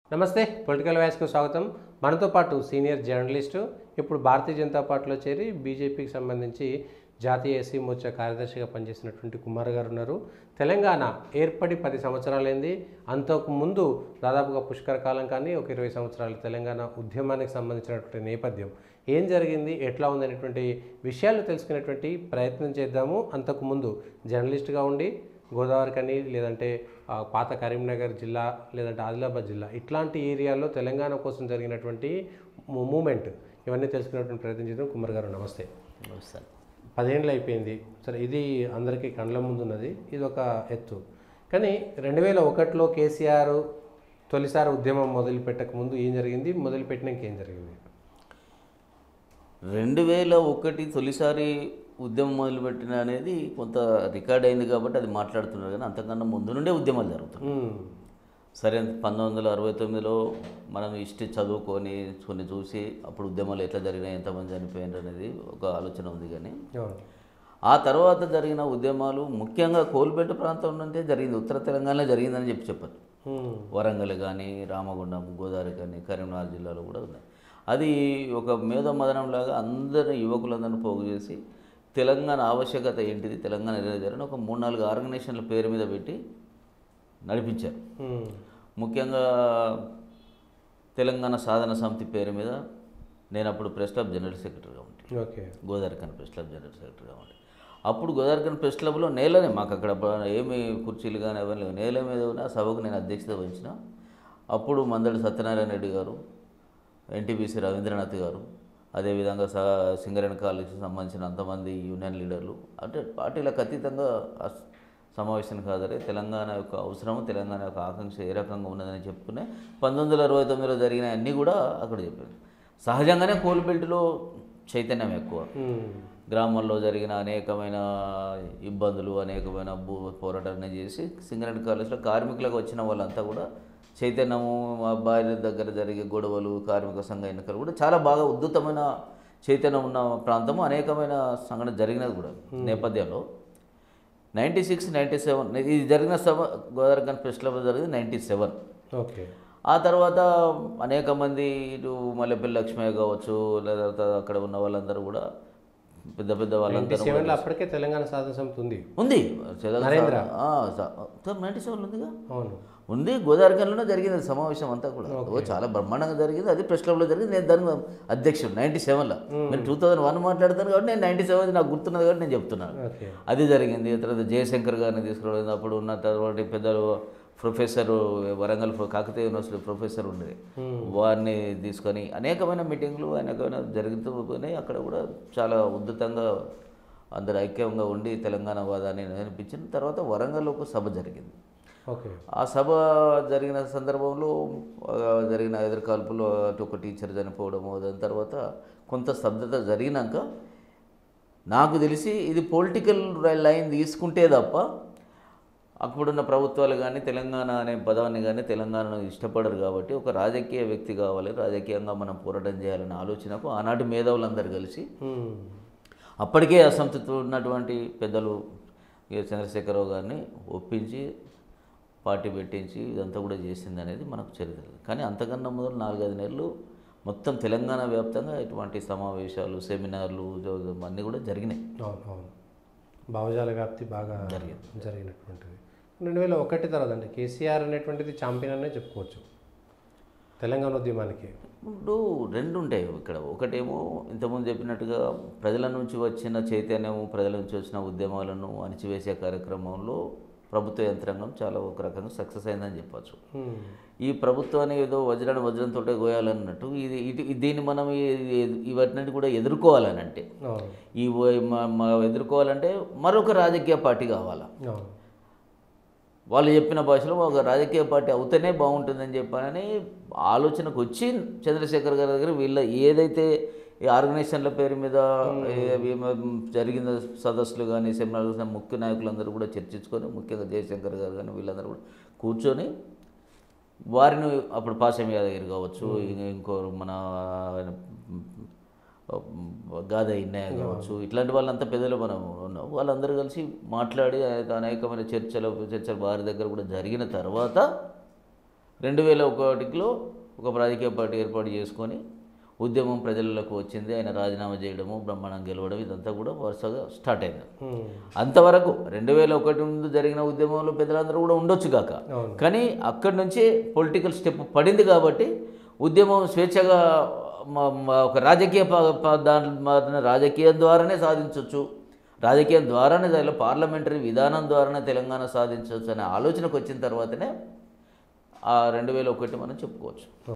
నమస్తే పొలిటికల్ వాయిస్కు స్వాగతం మనతో పాటు సీనియర్ జర్నలిస్టు ఇప్పుడు భారతీయ జనతా పార్టీలో చేరి బీజేపీకి సంబంధించి జాతీయ ఎస్సీ మోర్చా కార్యదర్శిగా పనిచేసినటువంటి కుమార్ గారు ఉన్నారు తెలంగాణ ఏర్పడి పది సంవత్సరాలైంది అంతకు ముందు దాదాపుగా పుష్కర కాలం కానీ ఒక ఇరవై సంవత్సరాలు తెలంగాణ ఉద్యమానికి సంబంధించినటువంటి నేపథ్యం ఏం జరిగింది ఎట్లా ఉంది అనేటువంటి విషయాలు తెలుసుకునేటువంటి ప్రయత్నం చేద్దాము అంతకుముందు జర్నలిస్ట్గా ఉండి గోదావరి కని లేదంటే ఆ, పాత కరీంనగర్ జిల్లా లేదంటే ఆదిలాబాద్ జిల్లా ఇట్లాంటి ఏరియాల్లో తెలంగాణ కోసం జరిగినటువంటి మూ- మూమెంట్ ఇవన్నీ తెలుసుకునేటువంటి ప్రయత్నం చేద్దాం కుమార్ గారు నమస్తే సార్ పదేళ్ళు అయిపోయింది సరే ఇది అందరికీ కండ్ల ముందు ఉన్నది ఇది ఒక ఎత్తు కానీ రెండు వేల ఒకటిలో కేసీఆర్ తొలిసారి ఉద్యమం మొదలు పెట్టక ముందు ఏం జరిగింది మొదలు పెట్టినాక ఏం జరిగింది రెండు వేల ఒకటి తొలిసారి ఉద్యమం మొదలుపెట్టిన అనేది కొంత రికార్డ్ అయింది కాబట్టి అది మాట్లాడుతున్నారు కానీ అంతకన్నా ముందు నుండే ఉద్యమాలు జరుగుతున్నాయి మ్మ్. సరే పంతొమ్మిది వందల అరవై తొమ్మిదిలో మనం హిస్టరీ చదువుకొని కొన్ని చూసి అప్పుడు ఉద్యమాలు ఎట్లా జరిగినాయి ఎంతమంది చనిపోయారు అనేది ఒక ఆలోచన ఉంది కానీ అవును ఆ తర్వాత జరిగిన ఉద్యమాలు ముఖ్యంగా కోల్పేట ప్రాంతం నుండే జరిగింది ఉత్తర తెలంగాణలో జరిగిందని చెప్పి చెప్పచ్చు మ్మ్. వరంగల్ కానీ రామగుండం గోదావరి కానీ కరీంనగర్ జిల్లాలో కూడా ఉన్నాయి అది ఒక మేధో మదనంలాగా అందరి యువకులందరినీ పోగు చేసి తెలంగాణ ఆవశ్యకత ఏంటిది తెలంగాణ ఎదురు ఒక మూడు నాలుగు ఆర్గనైజేషన్ల పేరు మీద పెట్టి నడిపించారు మ్మ్. ముఖ్యంగా తెలంగాణ సాధన సమితి పేరు మీద నేను అప్పుడు ప్రెస్ క్లబ్ జనరల్ సెక్రటరీగా ఉంటాను ఓకే గోదావరిఖన్ ప్రెస్ క్లబ్ జనరల్ సెక్రటరీగా ఉండే అప్పుడు గోదావరిఖన్ ప్రెస్ క్లబ్లో నేలనే మాకు అక్కడ బ- ఏమి కుర్చీలు కానీ అవన్నీ లేవు నేల మీద ఉన్న సభకు నేను అధ్యక్షత వహించిన అప్పుడు మందడి సత్యనారాయణ రెడ్డి గారు ఎన్టీపీసీ రవీంద్రనాథ్ గారు అదేవిధంగా స సింగరేణి కాలేజీకి సంబంధించిన అంతమంది యూనియన్ లీడర్లు అంటే పార్టీలకు అతీతంగా ఆ స- సమావేశానికి హాజరై తెలంగాణ యొక్క అవసరము తెలంగాణ యొక్క ఆకాంక్ష ఏ రకంగా ఉన్నదని చెప్పుకునే పంతొమ్మిది వందల అరవై తొమ్మిదిలో జరిగిన అన్నీ కూడా అక్కడ చెప్పారు సహజంగానే కోల్బెల్ట్లో చైతన్యం ఎక్కువ మ్మ్. గ్రామాల్లో జరిగిన అనేకమైన ఇబ్బందులు అనేకమైన భూ పోరాటాన్ని చేసి సింగరేణి కాలేజ్లో కార్మికులకు వచ్చిన వాళ్ళంతా కూడా చైతన్యము మా భార్య దగ్గర జరిగే గొడవలు కార్మిక సంఘ ఎన్నికలు కూడా చాలా బాగా ఉద్ధృతమైన చైతన్యం ఉన్న ప్రాంతము అనేకమైన సంఘటన జరిగినది కూడా నేపథ్యంలో నైంటీ సిక్స్ నైంటీ సెవెన్ ఇది జరిగిన సభ గోదావరి గన్ ఫెస్టివల్ జరిగింది నైంటీ సెవెన్ ఓకే ఆ తర్వాత అనేక మంది ఇటు మల్లెపల్లి లక్ష్మయ్య కావచ్చు లేదా అక్కడ ఉన్న వాళ్ళందరూ కూడా పెద్ద పెద్ద వాళ్ళందరూ సెవెన్లో అప్పటికే తెలంగాణ సాధన సమితి ఉంది ఉంది నరేంద్ర. నైంటీ సెవెన్ ఉందిగా అవును ఉంది గోదావరికంలోనే జరిగింది అది సమావేశం అంతా కూడా ఓ చాలా బ్రహ్మాండంగా జరిగింది అది ప్రెస్ క్లబ్లో జరిగింది నేను దాని అధ్యక్షుడు నైంటీ సెవెన్లో మీరు టూ థౌసండ్ వన్ మాట్లాడతాను కాబట్టి నేను నైంటీ సెవెన్ నాకు గుర్తున్నది కాబట్టి నేను చెప్తున్నాను ఓకే అది జరిగింది తర్వాత జయశంకర్ గారిని తీసుకురావడం అప్పుడు ఉన్న తర్వాత పెద్దలు ప్రొఫెసర్ వరంగల్ ప్రొ- కాకతీయ యూనివర్సిటీ ప్రొఫెసర్ ఉండేది వారిని తీసుకొని అనేకమైన మీటింగ్లు అనేకమైన జరుగుతున్నాయి అక్కడ కూడా చాలా ఉద్ధృతంగా అందరు ఐక్యంగా ఉండి తెలంగాణ వాదాన్ని అనిపించిన తర్వాత వరంగల్లో ఒక సభ జరిగింది ఓకే ఆ సభ జరిగిన సందర్భంలో ఆ, జరిగిన ఎదురుకాల్పులో అటు ఒక టీచర్ చనిపోవడము దాని తర్వాత కొంత స్తబ్దత జరిగినాక నాకు తెలిసి ఇది పొలిటికల్ లైన్ తీసుకుంటే తప్ప అప్పుడున్న ప్రభుత్వాలు కానీ తెలంగాణ అనే పదాన్ని కానీ తెలంగాణను ఇష్టపడరు కాబట్టి ఒక రాజకీయ వ్యక్తి కావాలి రాజకీయంగా మనం పోరాటం చేయాలనే ఆలోచనకు ఆనాటి మేధావులందరూ కలిసి మ్మ్. అప్పటికే అసంతృప్తి ఉన్నటువంటి పెద్దలు ఏ చంద్రశేఖరరావు గారిని ఒప్పించి పార్టీ పెట్టించి ఇదంతా కూడా చేసింది అనేది మనకు చరిత్ర కానీ అంతకన్నా మొదలు నాలుగైదు నెలలు మొత్తం తెలంగాణ వ్యాప్తంగా ఇటువంటి సమావేశాలు సెమినార్లు జో- అన్నీ కూడా జరిగినాయి అవును అవును భావజాల వ్యాప్తి బాగా జరిగింది. జరిగినటువంటిది రెండు వేల ఒకటి తర్వాత అంటే కేసీఆర్ అనేటువంటిది ఛాంపియన్ అనే చెప్పుకోవచ్చు తెలంగాణ ఉద్యమానికి ఇప్పుడు రెండు ఉంటాయి ఇక్కడ ఒకటేమో ఇంతకుముందు చెప్పినట్టుగా ప్రజల నుంచి వచ్చిన చైతన్యము ప్రజల నుంచి వచ్చిన ఉద్యమాలను అణిచివేసే కార్యక్రమంలో ప్రభుత్వ యంత్రాంగం చాలా ఒక రకంగా సక్సెస్ అయిందని చెప్పచ్చు మ్మ్. ఈ ప్రభుత్వాన్ని ఏదో వజ్రాన్ని వజ్రంతో గోయాలన్నట్టు ఇది ఇది దీన్ని మనం ఇవన్నీ కూడా ఎదుర్కోవాలని అంటే అవును ఈ వ- మ- మ- ఎదుర్కోవాలంటే మరొక రాజకీయ పార్టీ కావాలా అవును వాళ్ళు చెప్పిన భాషలో ఒక రాజకీయ పార్టీ అవుతేనే బాగుంటుందని చెప్పానని ఆలోచనకు వచ్చి చంద్రశేఖర్ గారి దగ్గర వీళ్ళ ఏదైతే ఈ ఆర్గనైజేషన్ల పేరు మీద ఏ- ఏమ- జరిగిన సదస్సులు కానీ సెమినార్లు కానీ ముఖ్య నాయకులందరూ కూడా చర్చించుకొని ముఖ్యంగా జయశంకర్ గారు కానీ వీళ్ళందరూ కూడా కూర్చొని వారిని అప్పుడు పాశం యాదగిరి కావచ్చు ఇంక- ఇంకో మన ఆయన, గాద ఇన్నయ్య కావచ్చు ఇట్లాంటి వాళ్ళంతా పెద్దలు మనం ఉన్నాం వాళ్ళందరూ కలిసి మాట్లాడి అనేక- అనేకమైన చర్చలు చర్చలు వారి దగ్గర కూడా జరిగిన తర్వాత రెండు వేల ఒకటిలో ఒక రాజకీయ పార్టీ ఏర్పాటు చేసుకొని ఉద్యమం ప్రజలకు వచ్చింది ఆయన రాజీనామా చేయడము బ్రహ్మాండం గెలవడం ఇదంతా కూడా వరుసగా స్టార్ట్ అయింది ఉమ్, అంతవరకు రెండు వేల ఒకటి ముందు జరిగిన ఉద్యమంలో పెద్దలందరూ కూడా ఉండొచ్చు కాక అవును. కానీ అక్కడి నుంచి పొలిటికల్ స్టెప్ పడింది కాబట్టి ఉద్యమం స్వేచ్ఛగా మ- మ- ఒక రాజకీయ ప- ప- దాని మాత్రమే రాజకీయం ద్వారానే సాధించవచ్చు రాజకీయం ద్వారానే దానిలో పార్లమెంటరీ విధానం ద్వారానే తెలంగాణ సాధించవచ్చు అనే ఆలోచనకు వచ్చిన తర్వాతనే ఆ రెండు వేల ఒకటి మనం చెప్పుకోవచ్చు